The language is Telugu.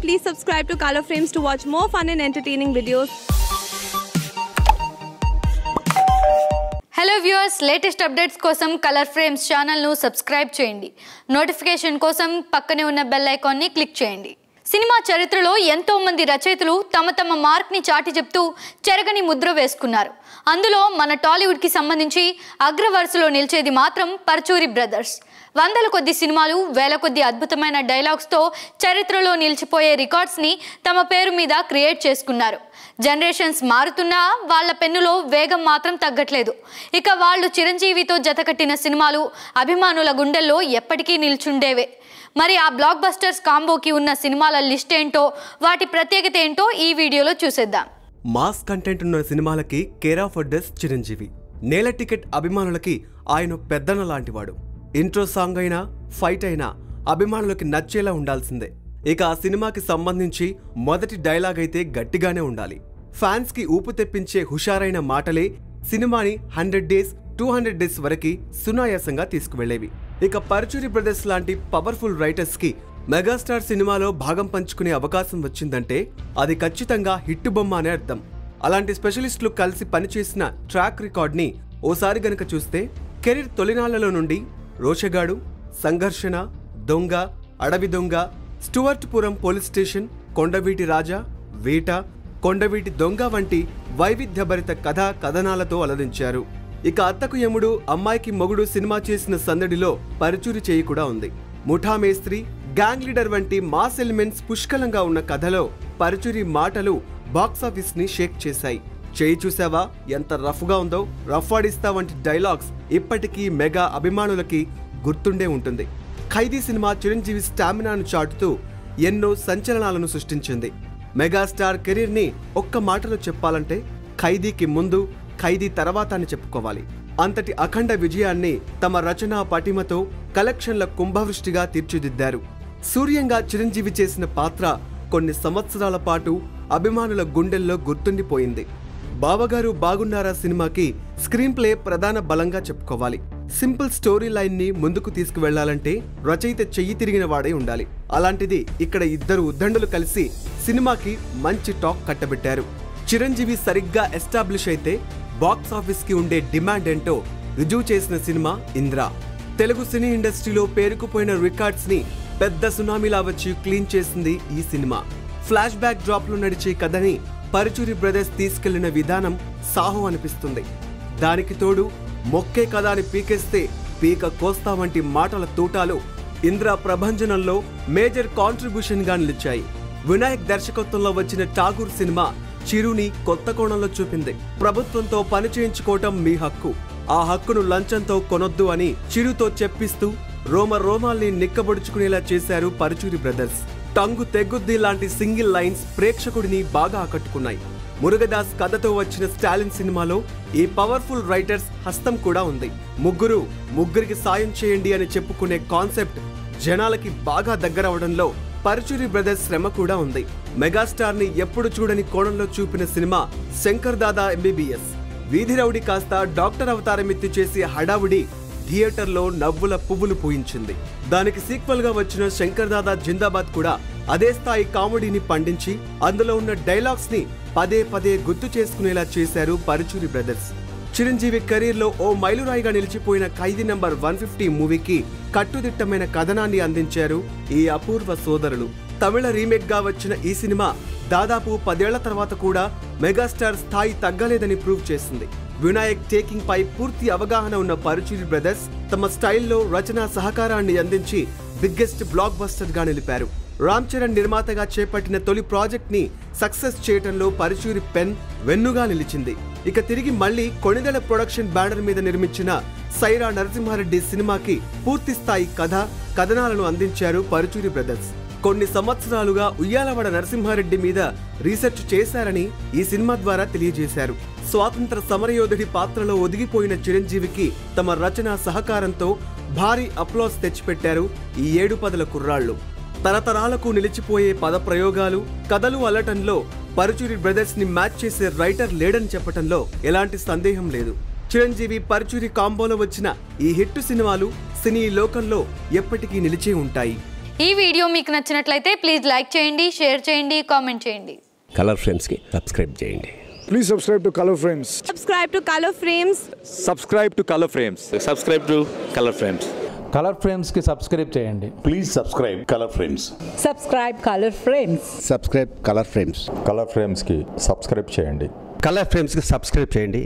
please subscribe to Color Frames to watch more fun and entertaining videos. Hello viewers latest updates కోసం కలర్ ఫ్రేమ్స్ ఛానల్ను సబ్స్క్రైబ్ చేయండి నోటిఫికేషన్ కోసం పక్కనే ఉన్న బెల్ ఐకాన్ని క్లిక్ చేయండి సినిమా చరిత్రలో ఎంతో మంది రచయితలు తమ తమ మార్క్ని చాటి చెప్తూ చెరగని ముద్ర వేసుకున్నారు అందులో మన టాలీవుడ్కి సంబంధించి అగ్రవరుసలో నిలిచేది మాత్రం పర్చూరి బ్రదర్స్ వందల కొద్ది సినిమాలు వేల కొద్ది అద్భుతమైన డైలాగ్స్తో చరిత్రలో నిలిచిపోయే రికార్డ్స్ని తమ పేరు మీద క్రియేట్ చేసుకున్నారు జనరేషన్స్ మారుతున్నా వాళ్ళ పెన్నులో వేగం మాత్రం తగ్గట్లేదు ఇక వాళ్ళు చిరంజీవితో జతకట్టిన సినిమాలు అభిమానుల గుండెల్లో ఎప్పటికీ నిల్చుండేవే మరి ఆ బ్లాక్ బస్టర్స్ కాంబోకి ఉన్న సినిమాల లిస్ట్ ఏంటో వాటి ప్రత్యేకత ఏంటో ఈ వీడియోలో చూసేద్దాం మాస్ కంటెంట్ ఉన్న సినిమాలకి కేర్ ఆఫ్ అడ్రస్ చిరంజీవి నేల టికెట్ అభిమానులకి ఆయన పెద్దన లాంటివాడు ఇంట్రో సాంగ్ అయినా ఫైట్ అయినా అభిమానులకి నచ్చేలా ఉండాల్సిందే ఇక ఆ సినిమాకి సంబంధించి మొదటి డైలాగ్ అయితే గట్టిగానే ఉండాలి ఫ్యాన్స్ కి ఊపు తెప్పించే హుషారైన మాటలే సినిమాని hundred days two hundred days వరకు సునాయాసంగా తీసుకువెళ్లేవి ఇక పరచూరి బ్రదర్స్ లాంటి పవర్ఫుల్ రైటర్స్ కి మెగాస్టార్ సినిమాలో భాగం పంచుకునే అవకాశం వచ్చిందంటే అది ఖచ్చితంగా హిట్ బొమ్మ అనే అర్థం అలాంటి స్పెషలిస్టులు కలిసి పనిచేసిన ట్రాక్ రికార్డ్ని ఓసారి గనక చూస్తే కెరీర్ తొలినాళ్లలో నుండి రోషగాడు సంఘర్షణ దొంగ అడవి దొంగ స్టువర్ట్పురం పోలీస్ స్టేషన్ కొండవీటి రాజా వేట కొండవీటి దొంగ వంటి వైవిధ్యభరిత కథా కథనాలతో అలరించారు ఇక అత్తకు యముడు అమ్మాయికి మొగుడు సినిమా చేసిన సందడిలో పరుచూరి చేయి కూడా ఉంది ముఠా మేస్త్రి గ్యాంగ్ లీడర్ వంటి మాస్ ఎలిమెంట్స్ పుష్కలంగా ఉన్న కథలో పరుచూరి మాటలు బాక్సాఫీస్ ని షేక్ చేశాయి చేయి చూసావా ఎంత రఫ్గా ఉందో రఫ్ ఆడిస్తా వంటి డైలాగ్స్ ఇప్పటికీ మెగా అభిమానులకి గుర్తుండే ఉంటుంది ఖైదీ సినిమా చిరంజీవి స్టామినాను చాటుతూ ఎన్నో సంచలనాలను సృష్టించింది మెగాస్టార్ కెరీర్ ని ఒక్క మాటలో చెప్పాలంటే ఖైదీకి ముందు ఖైదీ తర్వాత అని చెప్పుకోవాలి అంతటి అఖండ విజయాన్ని తమ రచనా పటిమతో కలెక్షన్ల కుంభవృష్టిగా తీర్చిదిద్దారు సూర్యంగా చిరంజీవి చేసిన పాత్ర కొన్ని సంవత్సరాల పాటు అభిమానుల గుండెల్లో గుర్తుండిపోయింది బావగారు బాగున్నారా సినిమాకి స్క్రీన్ ప్లే ప్రధాన బలంగా చెప్పుకోవాలి సింపుల్ స్టోరీ లైన్ ని ముందుకు తీసుకువెళ్లాలంటే రచయిత చెయ్యి తిరిగిన వాడే ఉండాలి అలాంటిది ఇక్కడ ఇద్దరు ఉద్దండులు కలిసి సినిమాకి మంచి టాక్ కట్టబెట్టారు చిరంజీవి సరిగ్గా ఎస్టాబ్లిష్ అయితే బాక్స్ ఆఫీస్ కి ఉండే డిమాండ్ ఏంటో రుజువు చేసిన సినిమా ఇంద్ర తెలుగు సినీ ఇండస్ట్రీలో పేరుకుపోయిన రికార్డ్స్ ని పెద్ద సునామీలా వచ్చి క్లీన్ చేసింది ఈ సినిమా ఫ్లాష్ బ్యాక్ డ్రాప్ లో నడిచే కథని పరుచూరి బ్రదర్స్ తీసుకెళ్లిన విధానం సాహో అనిపిస్తుంది దానికి తోడు మొక్కే కథ అని పీకేస్తే పీక కోస్తా వంటి మాటల తూటాలు ఇంద్ర ప్రభంజనంలో మేజర్ కాంట్రిబ్యూషన్ గా నిలిచాయి వినాయక్ దర్శకత్వంలో వచ్చిన ఠాగూర్ సినిమా చిరుని కొత్త కోణంలో చూపింది ప్రభుత్వంతో పని చేయించుకోవటం మీ హక్కు ఆ హక్కును లంచంతో కొనొద్దు అని చిరుతో చెప్పిస్తూ రోమ రోమాల్ని నిక్కబొడుచుకునేలా చేశారు పరుచూరి బ్రదర్స్ టంగు తెగ్గుద్ది లాంటి సింగిల్ లైన్స్ ప్రేక్షకుడిని బాగా ఆకట్టుకున్నాయి మురుగదాస్ కథతో వచ్చిన స్టాలిన్ సినిమాలో ఈ పవర్ఫుల్ రైటర్స్ హస్తం కూడా ఉంది ముగ్గురు ముగ్గురికి సాయం చేయండి అని చెప్పుకునే కాన్సెప్ట్ జనాలకి బాగా దగ్గరవడంలో పరుచూరి బ్రదర్స్ శ్రమ కూడా ఉంది మెగాస్టార్ ని ఎప్పుడు చూడని కోణంలో చూపిన సినిమా శంకర్ దాదా ఎంబీబీఎస్ వీధి రౌడీ కాస్త డాక్టర్ అవతారం ఎత్తి చేసే హడావుడి థియేటర్లో నవ్వుల పువ్వులు పూయించింది దానికి సీక్వెల్ గా వచ్చిన శంకర్ దాదా జిందాబాద్ కూడా అదే స్థాయి కామెడీని పండించి అందులో ఉన్న డైలాగ్స్ ని పదే పదే గుర్తు చేసుకునేలా చేశారు పరుచూరి బ్రదర్స్ చిరంజీవి కెరీర్ లో ఓ మైలురాయిగా నిలిచిపోయిన ఖైదీ నంబర్ వన్ ఫిఫ్టీ మూవీకి కట్టుదిట్టమైన కథనాన్ని అందించారు ఈ అపూర్వ సోదరులు తమిళ రీమేక్ గా వచ్చిన ఈ సినిమా దాదాపు పదేళ్ల తర్వాత కూడా మెగాస్టార్ స్థాయి తగ్గలేదని ప్రూవ్ చేసింది వినాయక్ టేకింగ్ పై పూర్తి అవగాహన ఉన్న పరుచూరి బ్రదర్స్ తమ స్టైల్లో రచనా సహకారాన్ని అందించి బిగ్గెస్ట్ బ్లాక్ బస్టర్ గా నిలిపారు రామ్ చరణ్ నిర్మాతగా చేపట్టిన తొలి ప్రాజెక్ట్ ని సక్సెస్ చేయటంలో పరుచూరి పెన్ వెన్నుగా నిలిచింది ఇక తిరిగి మళ్ళీ కొణిదెల ప్రొడక్షన్ బ్యానర్ మీద నిర్మించిన సైరా నరసింహారెడ్డి సినిమాకి పూర్తి స్థాయి కథ కథనాలను అందించారు పరుచూరి బ్రదర్స్ కొన్ని సంవత్సరాలుగా ఉయ్యాలవాడ నరసింహారెడ్డి మీద రీసెర్చ్ చేశారని ఈ సినిమా ద్వారా తెలియజేశారు స్వాతంత్ర సమరయోధుడి పాత్రలో ఒదిగిపోయిన చిరంజీవికి తమ రచన సహకారంతో భారీ అప్లాస్ తెచ్చిపెట్టారు ఈ ఏడు పదల కుర్రాళ్ళు తరతరాలకు నిలిచిపోయే పద ప్రయోగాలు కథలు అల్లటంలో పరుచూరి బ్రదర్స్ ని మ్యాచ్ చేసే రైటర్ లేడని చెప్పటంలో ఎలాంటి సందేహం లేదు చిరంజీవి పరుచూరి కాంబోలో వచ్చిన ఈ హిట్ సినిమాలు సినీ లోకంలో ఎప్పటికీ నిలిచే ఉంటాయి ఈ వీడియో మీకు నచ్చినట్లయితే ప్లీజ్ లైక్ చేయండి షేర్ చేయండి కామెంట్ చేయండి కలర్ ఫ్రేమ్స్కి సబ్స్క్రైబ్ చేయండి Please subscribe to Color Frames. Subscribe to Color Frames. subscribe to color frames subscribe to color frames Color ఫ్రేమ్స్కి సబ్స్క్రైబ్ చేయండి Please subscribe Color Frames. subscribe color frames subscribe Color Frames Color ఫ్రేమ్స్కి సబ్స్క్రైబ్ చేయండి కలర్ ఫ్రేమ్స్కి సబ్స్క్రైబ్ చేయండి